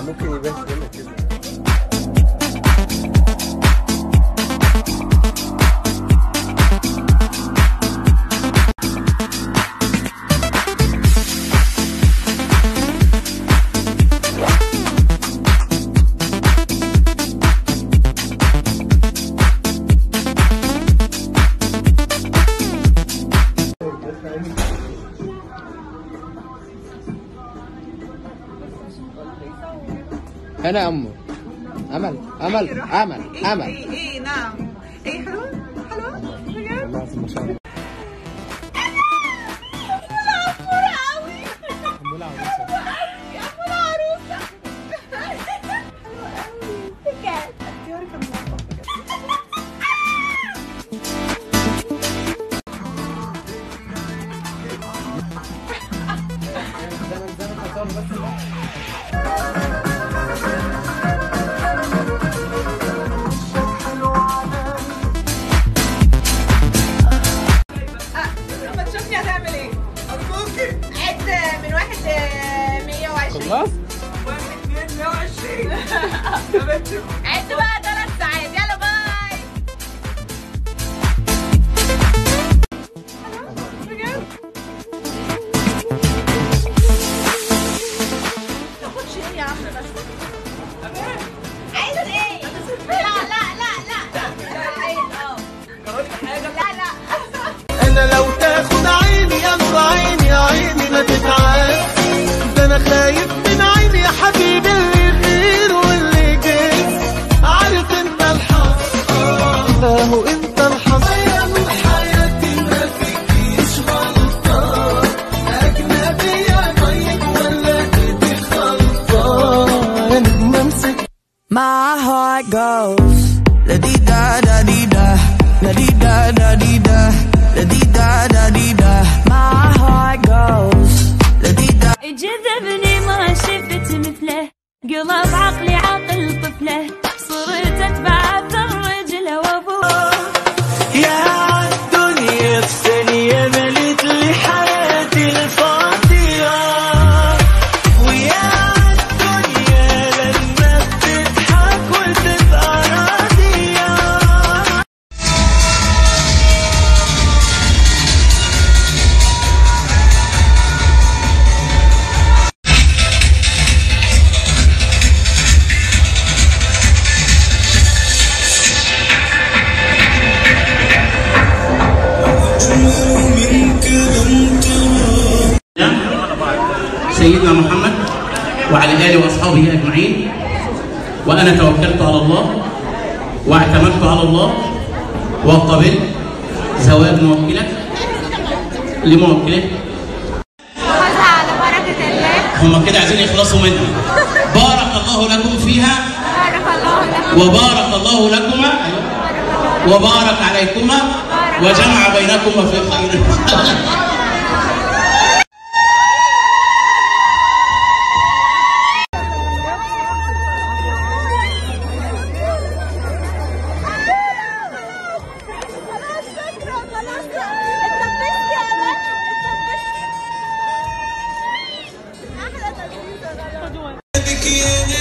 ممكن يبان كده كده هنا يا امه امل امل امل ايه امل ايه ايه نعم ايه حلو حلو بجد الله في المشاعر يا أبو العروسة بجد اختياري كان موفق بجد آه، لما تشوفني هتعمل ايه؟ أرجوك عد من واحد ل 120 خلاص واحد اتنين 120 عد بقى ثلاث ساعات يلا باي بجد تاخدش ايه يا عم بس عايز ايه؟ لا لا لا لا لا عايز اه لا لا انا لو تاخد عيني يا نور عيني يا عيني ما تتعب ده انا خايف من عيني يا حبيبي اللي غير واللي جه عارف انت الحظ اهو انت الحظ يا من حياتي ما فيكيش غلطة اجنبي يا طيب ولا ايدي خلطان ممسك My heart goes la di da da di da, la di da da di da, la di da da di da. My heart goes la di da. جذبني ما شفت مثله قلب عقلي عقل طفله صرت اتبع اثر رجله وابوه يا الدنيا في ثانية ملت لي حياتي الفاضية ويا الدنيا لما بتضحك وتبقى راضية سيدنا محمد وعلى اله واصحابه اجمعين وانا توكلت على الله واعتمدت على الله وقبلت زواج موكلك لموكلك خذها على بركة الله هم كده عايزين يخلصوا منها بارك الله لكم فيها بارك الله لكم وبارك الله لكما وبارك عليكما وجمع بينكما في خير خلاص شكرا خلاص اتنفست يا بنت اتنفست احلى تنفيسه خلاص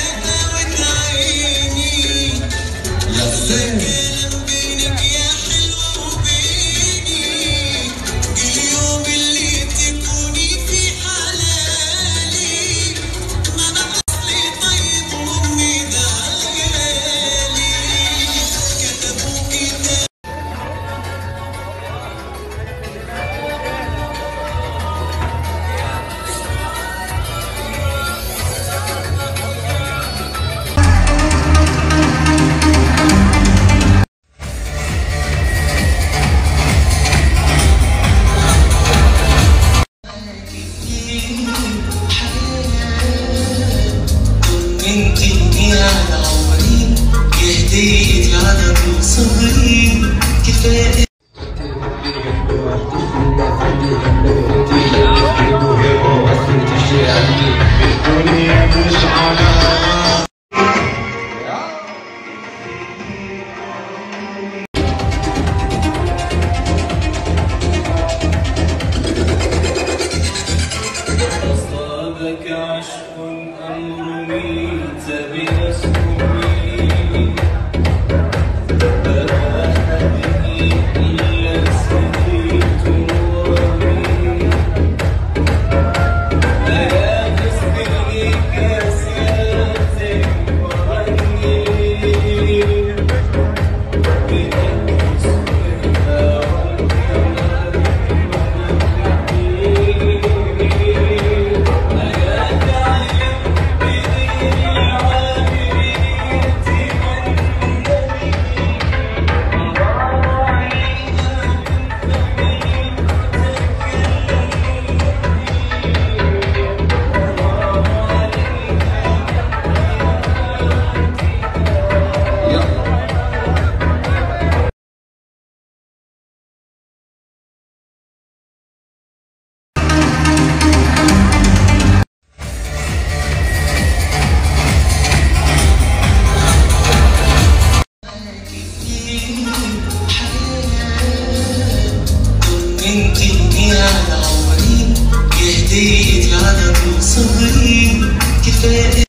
طمنتني على عمري يا هديتي على طول صبري كفايه أصابك عشق أمر انتي يا عمري يا هدية العدد وصغري كفاية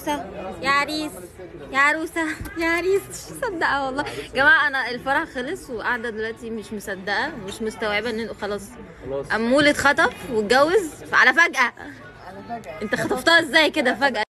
عروسه يا عريس يا عروسه يا عريس مش مصدقه والله يا جماعه انا الفرح خلص وقاعده دلوقتي مش مصدقه مش مستوعبه ان خلاص امول اتخطف واتجوز على فجاه انت خطفتها ازاي كده فجاه